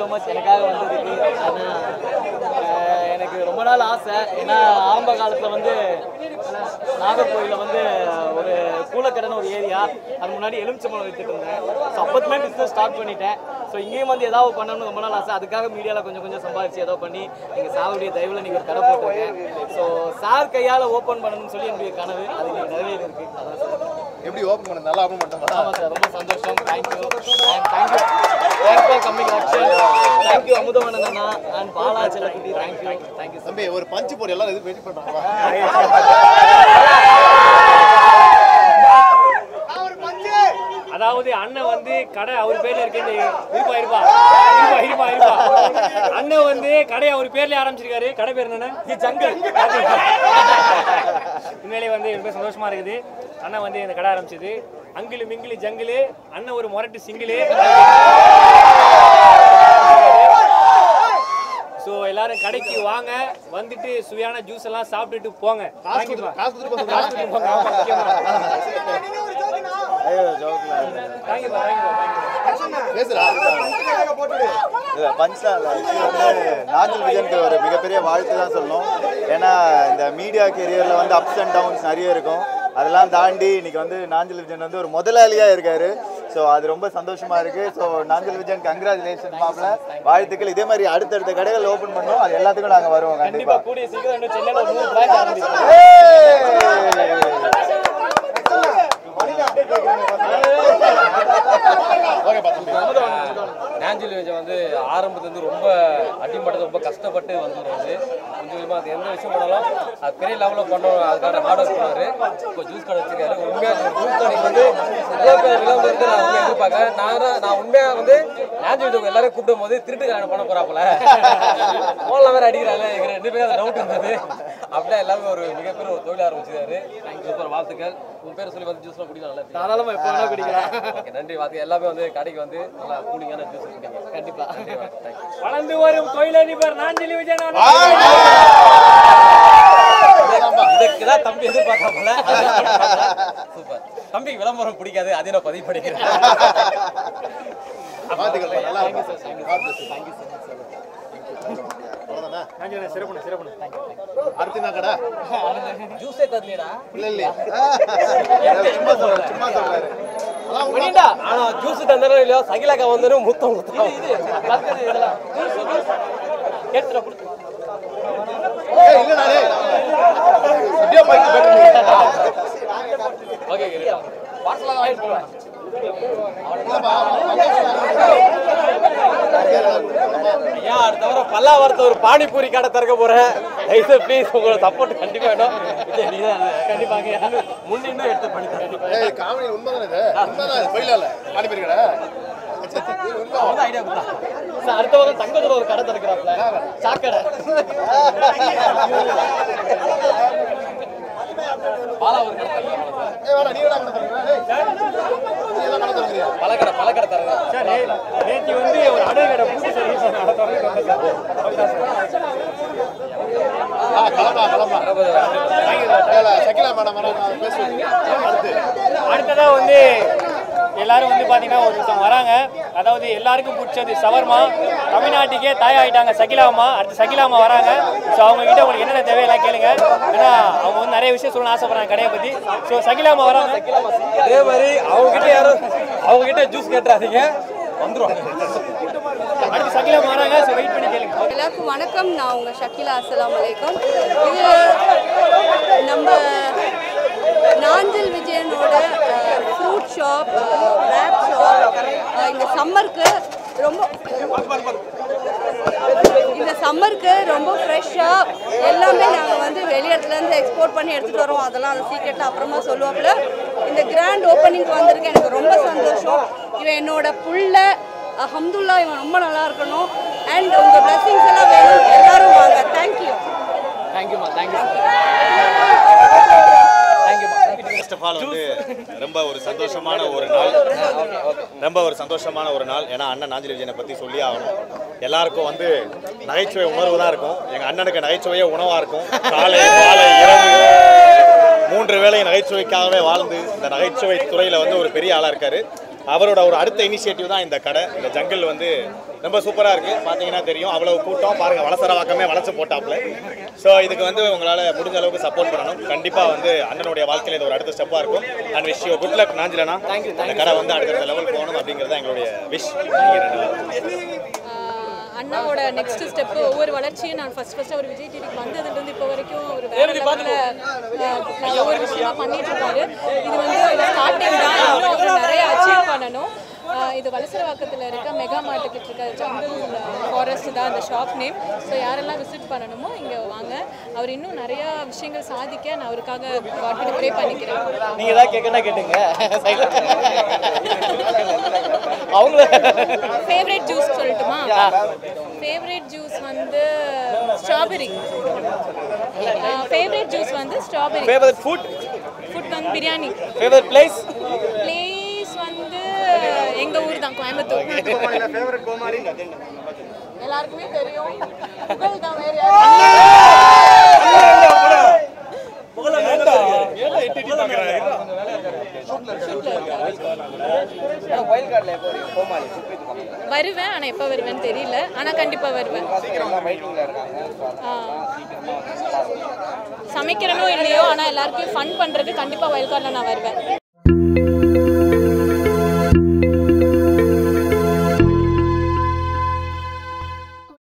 So much எனக்காக வந்ததுக்கு ஆனால் அஹ், எனக்கு ரொம்ப நாள் ஆசை ஏன்னா ஆரம்ப காலத்தில் வந்து நாகர்கோயிலில் வந்து ஒரு கூலக்கடைன்னு ஒரு ஏரியா அது முன்னாடி எலுமிச்சம்பழம் வித்துட்டு இருந்தேன் ஸோ அப்போதுமே பிஸ்னஸ் ஸ்டார்ட் பண்ணிட்டேன் ஸோ இங்கேயும் வந்து ஏதாவது பண்ணணும்னு ரொம்ப நாள் ஆசை அதுக்காக மீடியாவில் கொஞ்சம் கொஞ்சம் சம்பாதிச்சு ஏதோ பண்ணி எங்கள் சாருடைய தயவில் நீங்கள் ஒரு கடை போட்டிருக்கேன் ஸோ சார் கையால் ஓப்பன் பண்ணணும்னு சொல்லி என்னுடைய கனவு அது இன்னைக்கு நிறைவேறி இருக்கு அதான் சார் எப்படி ஓப்பன் பண்ண நல்லா ஓப்பன் பண்ணிட்டோமா ஆமாம் சார் ரொம்ப சந்தோஷம் thank you and thank you thanks for coming அக்ஷன் தேங்க்யூ அமுதவனன் அண்ணா அண்ட் பாலா செல்லக்குட்டி தேங்க்யூ தேங்க்யூ சார் தம்பி ஒரு பஞ்சு போடு எல்லாரும் எதுவும் வெயிட் பண்றாங்க அதாவது அண்ணன் வந்து கடை அவர் பேர்ல இருக்கேன்னு இருப்பா இருப்பா இருப்பா இருப்பா இருப்பா அண்ணன் வந்து கடை அவர் பேர்ல ஆரம்பிச்சிருக்காரு கடை பேர் என்னன்னு ஜங்கல் உண்மையிலே வந்து ரொம்ப சந்தோஷமா இருக்குது அண்ணன் வந்து இந்த கடை ஆரம்பிச்சது அங்கிலு மிங்கிலு ஜங்கிலு அண்ணன் ஒரு முரட்டு சிங்கிலு ஸோ எல்லாரும் கடைக்கு வாங்க வந்துட்டு சுவையான ஜூஸ் எல்லாம் சாப்பிட்டுட்டு போங்க காசு கொடுத்து காசு கொடுத்து போக காசு கொடுத்து போங்க ஆமா, முக்கியமா. தேங்க்யூப்பா, தேங்க்யூப்பா. பேசுறா இல்ல பஞ்ச்லாம் இல்லை ஆக்சுவலி வந்து நாஜல் விஜயனுக்கு ஒரு மிகப்பெரிய வாழ்த்து தான் சொல்லணும் ஏன்னா இந்த மீடியா கெரியரில் வந்து அப்ஸ் அண்ட் டவுன்ஸ் நிறைய இருக்கும் அதெல்லாம் தாண்டி இன்னைக்கு வந்து நாஞ்சல் விஜயன் வந்து ஒரு முதலாளியா இருக்காரு ஸோ அது ரொம்ப சந்தோஷமா இருக்கு ஸோ நாஞ்சல் விஜயன் கங்க்ராச்சுலேஷன் மாப்பிள வாழ்த்துக்கள் இதே மாதிரி அடுத்தடுத்த கடைகள் ஓப்பன் பண்ணோம் அது எல்லாத்துக்கும் நாங்கள் வருவோம் கண்டிப்பா கண்டிப்பாக கூடிய சீக்கிரம் இன்னும் சென்னையில் ஒரு மூணு பிரான்ச் ஆரம்பிக்கிறோம் ஓகேப்பா தம்பி நாஞ்சில் விஜய் வந்து ஆரம்பத்துலேருந்து ரொம்ப அடிமட்டத்தை ரொம்ப கஷ்டப்பட்டு வந்தவர் வந்து கொஞ்சம் கொஞ்சமாக அது எந்த விஷயம் பண்ணாலும் அது பெரிய லெவலில் பண்ணணும் அதுக்கான ஹார்ட் ஒர்க் பண்ணாரு இப்போ ஜூஸ் கடை வச்சிருக்காரு உண்மையாக ஜூஸ் கடைக்கு வந்து இவ்வளோ பேர் விளம்பரத்தை நான் உண்மையாக எதிர்பார்க்கறேன் நான் தான்- நான் உண்மையாக வந்து நாஞ்சில் விஜய் எல்லாரும் கூப்பிடும் போது திருட்டு கல்யாணம் பண்ண போறாப்புல போன்ல வேற அடிக்கிறாங்க எங்க ரெண்டு பேரும் டவுட் இருந்தது அப்படியே எல்லாமே ஒரு மிகப்பெரிய ஒரு தொழில் ஆரம்பிச்சிருக்காரு சூப்பர் வாழ்த்துக்கள் உன் பேர் சொல்லி வந்து ஜூஸ்லாம் குடிக்கலாம் நல்லா தாராளமா எப்போ வேணா குடிக்கலாம் ஓகே நன்றி வாழ்த்து எல்லாமே வந்து கடைக்கு வந்து நல்லா கூலிங்கான ஜூஸ் குடிங்க கண்டிப்பா தேங்க்யூ வளர்ந்து வரும் தொழிலதிபர் நாஞ்சலி விஜயன் இதுக்கு தான் தம்பி எதிர்பார்க்காமல சூப்பர் தம்பிக்கு விளம்பரம் பிடிக்காது அதை நான் பதிவு பண்ணிக்கிறேன் வாழ்த்துக்கள் நல்லா thank you sir thank you sir thank you so much sir அவ்வளோதானே நாஞ்சலி சிறப்புண்ண சிறப்புண்ண அடுத்து என்ன கடை ஜூஸே தரலடா இல்ல இல்லையா சும்மா சொல்றேன் சும்மா சொல்றாரு அதான் உண்மை. மணிண்டா ஆனா ஜூஸ் தந்தாரோ இல்லையோ சகிலாக்கா வந்தாலும் முத்தம் முத்தம் இது பர்கர் இதெல்லாம் எடுத்துட கொடுத்து ஏய், இல்லடா டேய். இப்படியே போயிட்டு போயிட்டு ஓகே பார்சலாக வாங்கிட்டு போவேன் ஐயா அடுத்த வாரம் பல்லாவரத்து ஒரு பானிபூரி கடை திறக்க போறேன் தயவுசெய்து ப்ளீஸ் உங்களோட சப்போர்ட் கண்டிப்பா வேணும் விஜய், நீ தான் கண்டிப்பாங்க முன்னின்னு எடுத்து பண்ணி தரேன் ஏய் காமெடி உண்மைதானே இது உண்மைதான் இது பொய்யில இல்ல பானிபூரி கடை சரி, சரி, இது உண்மை. ஐடியா கொடுத்தா சார் அடுத்த வாரம் தங்கத்துல ஒரு கடை திறக்கிறாப்ல சாக்கடை பாலா ஒரு கடை திறக்கலாம். ஏய் வாடா நீ வேணா கடை திறக்கிற? ஏய், நீ எல்லாம் கடை திறக்கிறியா? பழக்கடை பழக்கடை தரேன் சார் நே- நேத்தி வந்து ஒரு அடகு கடை புது சர்வீஸ் ஆ, கிளம்பா, கிளம்பா. ஏல, சகிலா மேடம் வராங்க, நான் பேசுவேன். அடுத்து. அடுத்ததா வந்து எல்லாரும் வந்து பாத்தீங்கன்னா ஒரு நிமிஷம் வராங்க அதாவது எல்லாருக்கும் பிடிச்சது சவர்மா தமிழ்நாட்டுக்கே தாயாயிட்டாங்க சகிலாமா அடுத்து சகிலாமா வராங்க ஸோ அவங்க கிட்ட உங்களுக்கு என்னென்ன தேவையெல்லாம் கேளுங்க ஏன்னா அவங்க வந்து நிறைய விஷயம் சொல்லணும்னு ஆசைப்படுறாங்க கடையை பத்தி ஸோ சகிலாமா வராங்க அதே மாதிரி அவங்க கிட்ட யாரும் அவங்க கிட்ட ஜூஸ் கேட்டுறாதீங்க வந்துருவாங்க அடுத்து சகிலாமா வராங்க ஸோ வெயிட் பண்ணி கேளுங்க எல்லாருக்கும் வணக்கம் நான் உங்கள் ஷக்கிலா அஸ்ஸலாமு அலைக்கும் இது நம்ம நாஞ்சல் விஜயனோட ஃப்ரூட் ஷாப் ரேப் ஷாப் இந்த சம்மருக்கு ரொம்ப இந்த சம்மருக்கு ரொம்ப ஃப்ரெஷ்ஷாக எல்லாமே நாங்கள் வந்து வெளியிடத்துலேருந்து எக்ஸ்போர்ட் பண்ணி எடுத்துகிட்டு வரோம் அதெல்லாம் அந்த சீக்கிரட்டாக அப்புறமா சொல்லுவாப்புல இந்த கிராண்ட் ஓப்பனிங் வந்திருக்கு எனக்கு ரொம்ப சந்தோஷம் இவன் என்னோட புள்ள அஹம்துல்லா இவன் ரொம்ப நல்லா இருக்கணும் அண்ட் உங்கள் blessings எல்லாம் வேணும் எல்லாரும் வாங்க தேங்க்யூ தேங்க்யூமா தேங்க்யூ தேங்க்யூமா ஃபர்ஸ்ட் ஆஃப் ஆல் வந்து ரொம்ப ஒரு சந்தோஷமான ஒரு நாள் ரொம்ப ஒரு சந்தோஷமான ஒரு நாள் ஏன்னா அண்ணன் நாஞ்சில் விஜயனை பற்றி சொல்லி ஆகணும் எல்லாருக்கும் வந்து நகைச்சுவை உணர்வு தான் இருக்கும் எங்கள் அண்ணனுக்கு நகைச்சுவையே உணவாக இருக்கும் காலை மாலை இரவு மூன்று வேளை நகைச்சுவைக்காகவே வாழ்ந்து இந்த நகைச்சுவை துறையில் வந்து ஒரு பெரிய ஆளாக இருக்காரு அவரோட ஒரு அடுத்த இனிஷியேட்டிவ் தான் இந்த கடை இந்த ஜங்கிள் வந்து ரொம்ப சூப்பராக இருக்குது பார்த்தீங்கன்னா தெரியும் அவ்வளோ கூட்டம் பாருங்கள் வளசரவாக்கமே வளர்ச்சி போட்டாப்புல ஸோ இதுக்கு வந்து உங்களால் முடிஞ்ச அளவுக்கு சப்போர்ட் பண்ணணும் கண்டிப்பாக வந்து அண்ணனுடைய வாழ்க்கையில் இது ஒரு அடுத்த ஸ்டெப்பாக இருக்கும் and wish you good luck நாஞ்சிலனா இந்த கடை வந்து அடுத்த லெவல் போகணும் அப்படிங்கிறது தான் எங்களுடைய விஷ் அண்ணாவோட நெக்ஸ்ட் ஸ்டெப் ஒவ்வொரு வளர்ச்சியும் நான் ஃபர்ஸ்ட் ஃபர்ஸ்ட் அவர் விஜய் டிவிக்கு வந்ததுலேருந்து இப்போ வரைக்கும் ஒரு வேற லெவலில் ஒவ்வொரு விஷயமா பண்ணிட்டு இருக்காரு இது வந்து ஒரு ஸ்டார்டிங் தான் இன்னும் அவர் நிறைய அச்சீவ் பண்ணணும் ஆஹ் இது வலசரவாக்கத்தில் இருக்க மெகா மார்க்கெட் இருக்க ஜங்கிள் ஃபாரஸ்ட் தான் அந்த ஷாப் நேம் ஸோ யாரெல்லாம் விசிட் பண்ணணுமோ இங்கே வாங்க அவர் இன்னும் நிறையா விஷயங்கள் சாதிக்க நான் அவருக்காக காட்கிட்ட ப்ரே பண்ணிக்கிறேன் நீங்க ஏதாவது கேட்கணும் கேட்டுங்க அவங்கள ஃபேவரட் ஜூஸ் சொல்லட்டுமா ஃபேவரட் ஜூஸ் வந்து ஸ்ட்ராபெரி ஃபேவரட் ஜூஸ் வந்து ஸ்ட்ராபெரி ஃபேவரட் ஃபுட் ஃபுட் வந்து பிரியாணி ஃபேவரட் பிளேஸ் பிளேஸ் வந்து எங்க ஊர் தான் கோயம்புத்தூர் எல்லாருக்குமே தெரியும் புகழ் தான் வேற வருவேன் ஆனா எப்ப வருவேன்னு தெரியல ஆனா கண்டிப்பா வருவேன் ஆ. சமைக்கிறனோ இல்லையோ ஆனா எல்லாருக்கும் ஃபன் பண்றது கண்டிப்பா வயல்கார்ல நான் வருவேன்